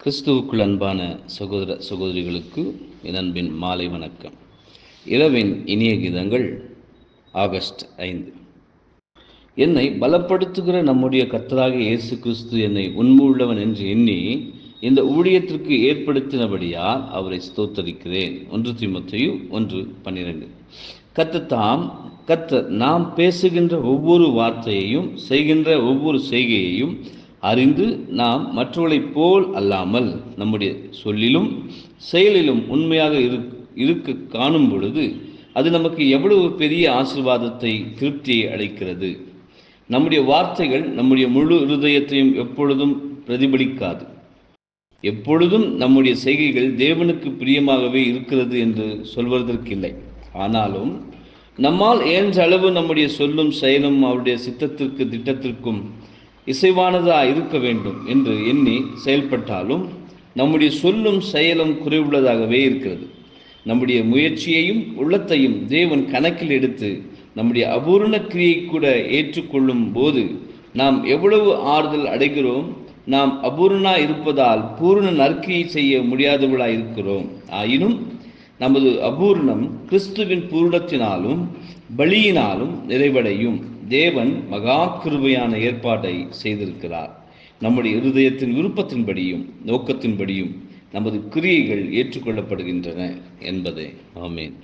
கிறிஸ்துவுக்குள் அன்பான சகோதர சகோதரிகளுக்கு என் அன்பின் மாலை வணக்கம் இரவின் இனிய கீதங்கள் ஆகஸ்ட் ஐந்து என்னை பலப்படுத்துகிற நம்முடைய கர்த்தராகிய இயேசு கிறிஸ்து என்னை உண்மையுள்ளவன் என்று எண்ணி இந்த ஊழியத்திற்கு ஏற்படுத்தினபடியால் அவரை ஸ்தோத்தரிக்கிறேன் ஒன்று தீமத்தையு ஒன்று பன்னிரண்டு கத்த தாம் கத்தர் நாம் பேசுகின்ற ஒவ்வொரு வார்த்தையையும் செய்கின்ற ஒவ்வொரு செய்கையையும் அறிந்து நாம் மற்றவர்களைப் போல் அல்லாமல் நம்முடைய சொல்லிலும் செயலிலும் உண்மையாக இரு இருக்க காணும் பொழுது அது நமக்கு எவ்வளவு பெரிய ஆசிர்வாதத்தை திருப்தியை அளிக்கிறது நம்முடைய வார்த்தைகள் நம்முடைய முழு இருதயத்தையும் எப்பொழுதும் பிரதிபலிக்காது எப்பொழுதும் நம்முடைய செய்கைகள் தேவனுக்கு பிரியமாகவே இருக்கிறது என்று சொல்வதற்கில்லை ஆனாலும் நம்மால் இயன்ற அளவு நம்முடைய சொல்லும் செயலும் அவருடைய சித்தத்திற்கு திட்டத்திற்கும் இசைவானதா இருக்க வேண்டும் என்று எண்ணி செயல்பட்டாலும் நம்முடைய சொல்லும் செயலும் குறைவுள்ளதாகவே இருக்கிறது நம்முடைய முயற்சியையும் உள்ளத்தையும் தேவன் கணக்கில் எடுத்து நம்முடைய அபூர்ண கிரியை கூட ஏற்றுக்கொள்ளும் போது நாம் எவ்வளவு ஆறுதல் அடைகிறோம் நாம் அபூர்ணா இருப்பதால் பூர்ண நற்கிரியை செய்ய முடியாதவர்களா இருக்கிறோம் ஆயினும் நமது அபூர்ணம் கிறிஸ்துவின் பூர்ணத்தினாலும் பலியினாலும் நிறைவடையும் தேவன் மகா கிருபையான ஏற்பாட்டை செய்திருக்கிறார் நம்முடைய இருதயத்தின் விருப்பத்தின்படியும் நோக்கத்தின்படியும் நமது கிரியைகள் ஏற்றுக்கொள்ளப்படுகின்றன என்பதே ஆமேன்